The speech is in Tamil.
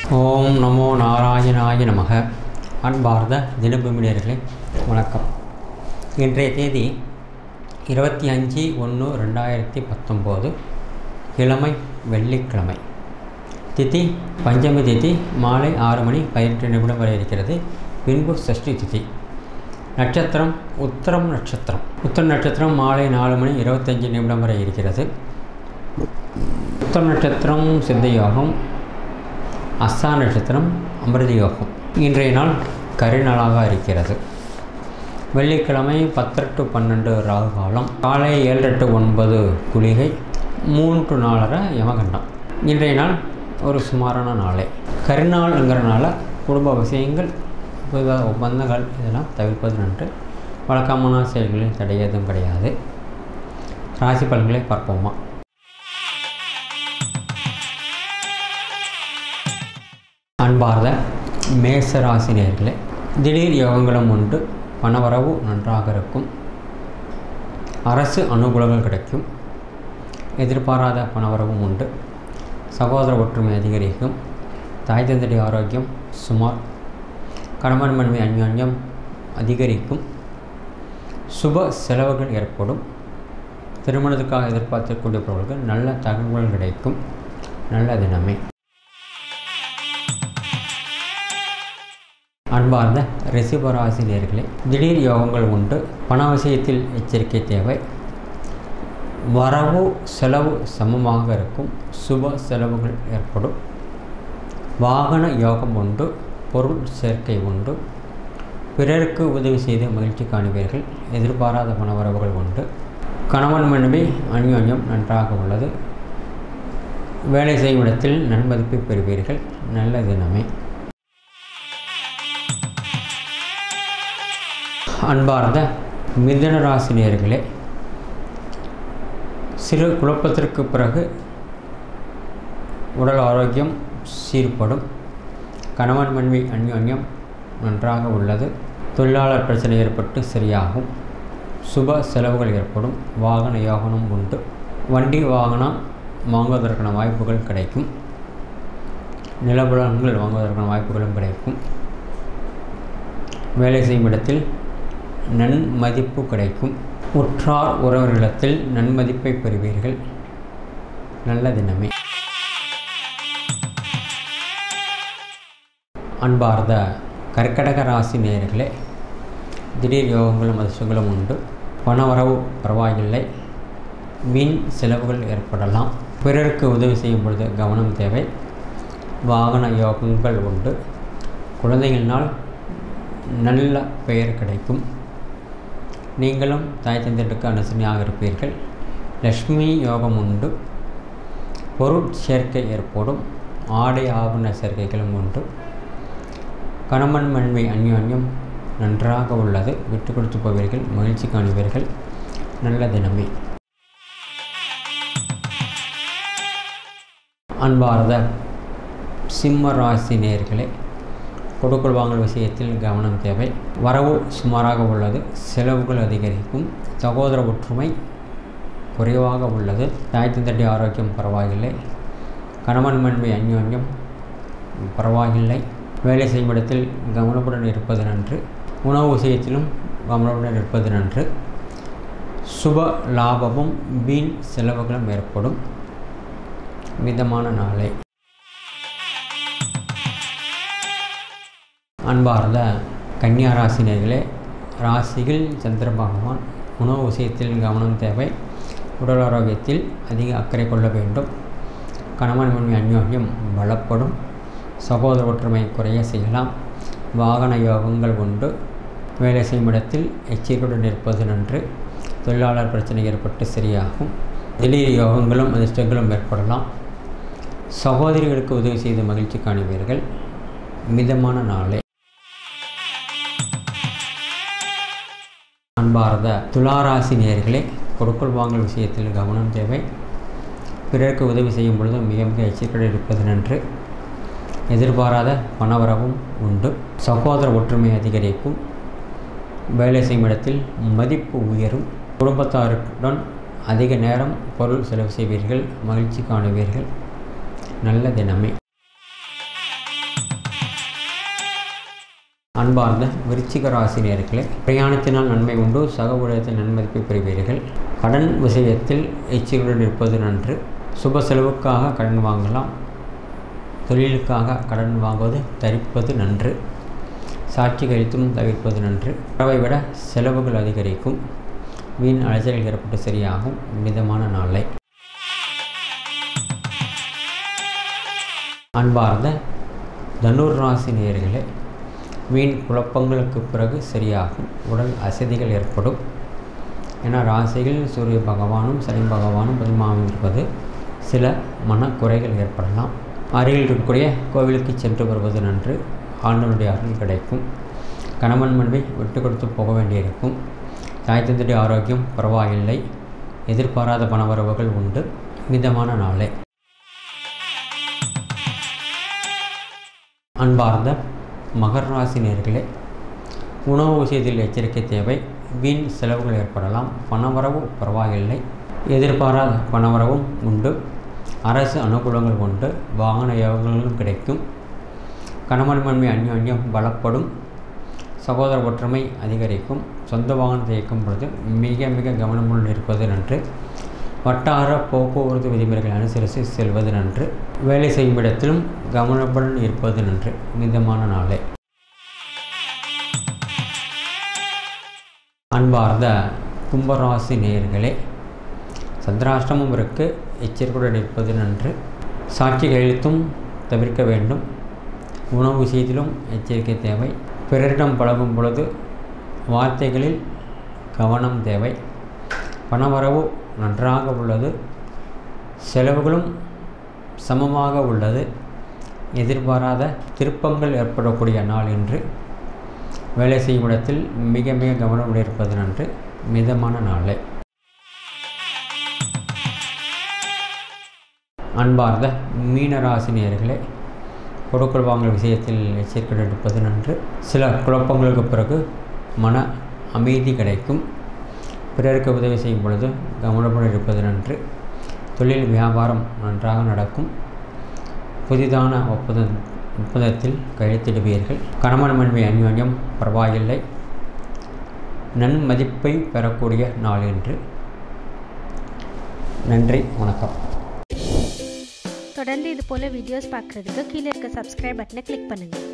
ஓம் நமோ நாராயணாய நமக அன்பார்ந்த தினபூமியர்களே வணக்கம் இன்றைய தேதி இருபத்தி அஞ்சு ஒன்று ரெண்டாயிரத்தி பத்தொம்போது கிழமை வெள்ளிக்கிழமை திதி பஞ்சமி திதி மாலை ஆறு மணி பதினெட்டு நிமிடம் வரை இருக்கிறது பின்பு சஷ்டி திதி நட்சத்திரம் உத்தரம் நட்சத்திரம் உத்தரம் நட்சத்திரம் மாலை நாலு மணி இருபத்தஞ்சு நிமிடம் வரை இருக்கிறது உத்தரம் நட்சத்திரம் சித்த யோகம் அஸ்தா நட்சத்திரம் அமிர்த யோகம் இன்றைய நாள் கரிநாளாக இருக்கிறது வெள்ளிக்கிழமை பத்து டு பன்னெண்டு ராகு காலம் காலை ஏழு டு ஒன்பது குளிகை மூணு டு நாலரை யமகண்டம் இன்றைய நாள் ஒரு சுமாரான நாளே கரிநாள்ங்கிறனால குடும்ப விஷயங்கள் புதிதாக ஒப்பந்தங்கள் இதெல்லாம் தவிர்ப்பது நன்று வழக்கமான செயல்களில் தடை எதுவும் கிடையாது ராசி பலன்களை பார்ப்போமா அன்பார்ந்த மேச ராசினியர்களே திடீர் யோகங்களும் உண்டு பணவரவு நன்றாக இருக்கும் அரசு அனுகூலங்கள் கிடைக்கும் எதிர்பாராத பணவரவும் உண்டு சகோதர ஒற்றுமை அதிகரிக்கும் தாய் தந்தடி ஆரோக்கியம் சுமார் கணவன் மனைவி அந்யோன்யம் அதிகரிக்கும் சுப செலவுகள் ஏற்படும் திருமணத்துக்காக எதிர்பார்க்கக்கூடியவர்களுக்கு நல்ல தகவல்கள் கிடைக்கும் நல்ல தினமே அன்பார்ந்த ரிஷிபராசினியர்களே திடீர் யோகங்கள் உண்டு பண விஷயத்தில் எச்சரிக்கை தேவை வரவு செலவு சமமாக இருக்கும் சுப செலவுகள் ஏற்படும் வாகன யோகம் உண்டு பொருள் சேர்க்கை உண்டு பிறருக்கு உதவி செய்து மகிழ்ச்சி காணுவீர்கள் எதிர்பாராத பணவரவுகள் உண்டு கணவன் மனைவி அந்யோன்யம் நன்றாக உள்ளது வேலை செய்யும் இடத்தில் நன்மதிப்பை பெறுவீர்கள் நல்ல தினமே அன்பார்ந்த மிதன ராசினியர்களே சிறு குழப்பத்திற்கு பிறகு உடல் ஆரோக்கியம் சீர்படும் கணவன் மனைவி அந்யோன்யம் நன்றாக உள்ளது தொழிலாளர் பிரச்சனை ஏற்பட்டு சரியாகும் சுப செலவுகள் ஏற்படும் வாகன யோகனம் உண்டு வண்டி வாகனம் வாங்குவதற்கான வாய்ப்புகள் கிடைக்கும் நிலபுலன்கள் வாங்குவதற்கான வாய்ப்புகளும் கிடைக்கும் வேலை செய்யும் இடத்தில் நன்மதிப்பு கிடைக்கும் உற்றார் உறவர்களிடத்தில் நன்மதிப்பை பெறுவீர்கள் நல்ல தினமே அன்பார்ந்த கர்க்கடக ராசி நேயர்களே திடீர் யோகங்களும் அதிர்ஷ்டங்களும் உண்டு பணவரவு பரவாயில்லை வீண் செலவுகள் ஏற்படலாம் பிறருக்கு உதவி செய்யும் பொழுது கவனம் தேவை வாகன யோகங்கள் உண்டு குழந்தைகளினால் நல்ல பெயர் கிடைக்கும் நீங்களும் தாய் தந்தருக்கு அனுசரணையாக இருப்பீர்கள் லக்ஷ்மி யோகம் உண்டு பொருள் சேர்க்கை ஏற்படும் ஆடை ஆவண சேர்க்கைகளும் உண்டு கணவன் மனைவி அந்யோன்யம் நன்றாக உள்ளது விட்டு கொடுத்து போவீர்கள் மகிழ்ச்சி காணுவீர்கள் நல்ல தினமே அன்பார்ந்த சிம்ம ராசி நேர்களே கொடுக்கல் வாங்கல் விஷயத்தில் கவனம் தேவை வரவு சுமாராக உள்ளது செலவுகள் அதிகரிக்கும் சகோதர ஒற்றுமை குறைவாக உள்ளது தாய் தந்தடி ஆரோக்கியம் பரவாயில்லை கணவன் மனைவி அந்யோன்யம் பரவாயில்லை வேலை செய்யும் இடத்தில் கவனமுடன் இருப்பது நன்று உணவு விஷயத்திலும் கவனமுடன் இருப்பது நன்று சுப லாபமும் வீண் செலவுகளும் ஏற்படும் மிதமான நாளை அன்பார்ந்த கன்னியா ராசினியர்களே ராசியில் சந்திர பகவான் உணவு விஷயத்தில் கவனம் தேவை உடல் ஆரோக்கியத்தில் அதிக அக்கறை கொள்ள வேண்டும் கணவன் மனைவி அந்யோன்யம் பலப்படும் சகோதர ஒற்றுமை குறைய செய்யலாம் வாகன யோகங்கள் உண்டு வேலை செய்யும் இடத்தில் எச்சரிக்கையுடன் இருப்பது நன்று தொழிலாளர் பிரச்சனை ஏற்பட்டு சரியாகும் திடீர் யோகங்களும் அதிர்ஷ்டங்களும் ஏற்படலாம் சகோதரிகளுக்கு உதவி செய்து மகிழ்ச்சி காணுவீர்கள் மிதமான நாளே அன்பார்ந்த துளாராசி நேர்களே கொடுக்கல் வாங்கல் விஷயத்தில் கவனம் தேவை பிறருக்கு உதவி செய்யும் பொழுது மிக மிக எச்சரிக்கையுடன் இருப்பது நன்று எதிர்பாராத பணவரவும் உண்டு சகோதர ஒற்றுமை அதிகரிக்கும் வேலை செய்யும் இடத்தில் மதிப்பு உயரும் குடும்பத்தாருடன் அதிக நேரம் பொருள் செலவு செய்வீர்கள் மகிழ்ச்சி காணுவீர்கள் நல்ல தினமே அன்பார்ந்த விருச்சிக ராசி நேர்களே பிரயாணத்தினால் நன்மை உண்டு சக ஊழியத்தில் நன்மதிப்பை பெறுவீர்கள் கடன் விஷயத்தில் எச்சரிக்கையுடன் இருப்பது நன்று சுப செலவுக்காக கடன் வாங்கலாம் தொழிலுக்காக கடன் வாங்குவது தவிர்ப்பது நன்று சாட்சி கழித்தும் தவிர்ப்பது நன்று வரவை விட செலவுகள் அதிகரிக்கும் வீண் அலைச்சல்கள் ஏற்பட்டு சரியாகும் மிதமான நாளை அன்பார்ந்த தனுர் ராசி நேயர்களே வீண் குழப்பங்களுக்கு பிறகு சரியாகும் உடல் அசதிகள் ஏற்படும் ஏன்னா ராசியில் சூரிய பகவானும் சனி பகவானும் பதிமாவும் இருப்பது சில மனக்குறைகள் ஏற்படலாம் அருகில் இருக்கக்கூடிய கோவிலுக்கு சென்று வருவது நன்று ஆண்டவனுடைய அருள் கிடைக்கும் கணவன் மனைவி விட்டு கொடுத்து போக வேண்டியிருக்கும் தாய் தந்தைய ஆரோக்கியம் பரவாயில்லை எதிர்பாராத பணவரவுகள் உண்டு மிதமான நாளே அன்பார்ந்த மகர் ராசி நேர்களே உணவு விஷயத்தில் எச்சரிக்கை தேவை வீண் செலவுகள் ஏற்படலாம் பணவரவு பரவாயில்லை எதிர்பாராத பணவரவும் உண்டு அரசு அனுகூலங்கள் உண்டு வாகன யோகங்களும் கிடைக்கும் கணவன் மன்மை அந்யோன்யம் பலப்படும் சகோதர ஒற்றுமை அதிகரிக்கும் சொந்த வாகனத்தை இயக்கும் பொழுது மிக மிக கவனமுடன் இருப்பது நன்று வட்டார போக்குவரத்து விதிமுறைகளை அனுசரித்து செல்வது நன்று வேலை செய்யும் இடத்திலும் கவனமுடன் இருப்பது நன்று மிதமான நாளே அன்பார்ந்த கும்பராசி நேயர்களே சந்திராஷ்டமம் இருக்கு எச்சரிக்கையுடன் இருப்பது நன்று சாட்சி கையெழுத்தும் தவிர்க்க வேண்டும் உணவு விஷயத்திலும் எச்சரிக்கை தேவை பிறரிடம் பழகும் பொழுது வார்த்தைகளில் கவனம் தேவை பணவரவு நன்றாக உள்ளது செலவுகளும் சமமாக உள்ளது எதிர்பாராத திருப்பங்கள் ஏற்படக்கூடிய நாள் என்று வேலை செய்யும் இடத்தில் மிக மிக கவனமுடன் இருப்பது நன்று மிதமான நாளே அன்பார்ந்த மீனராசி நேயர்களே கொடுக்கல் வாங்கல் விஷயத்தில் எச்சரிக்கை எடுப்பது நன்று சில குழப்பங்களுக்கு பிறகு மன அமைதி கிடைக்கும் பிறருக்கு உதவி செய்யும் பொழுது கவனமுடன் இருப்பது நன்று தொழில் வியாபாரம் நன்றாக நடக்கும் புதிதான ஒப்பந்த ஒப்பந்தத்தில் கையெழுத்திடுவீர்கள் கணவன் மனைவி அந்யோன்யம் பரவாயில்லை நன்மதிப்பை பெறக்கூடிய நாள் என்று நன்றி வணக்கம் தொடர்ந்து இது போல் வீடியோஸ் பார்க்குறதுக்கு கீழே இருக்க சப்ஸ்கிரைப் பட்டனை கிளிக் பண்ணுங்கள்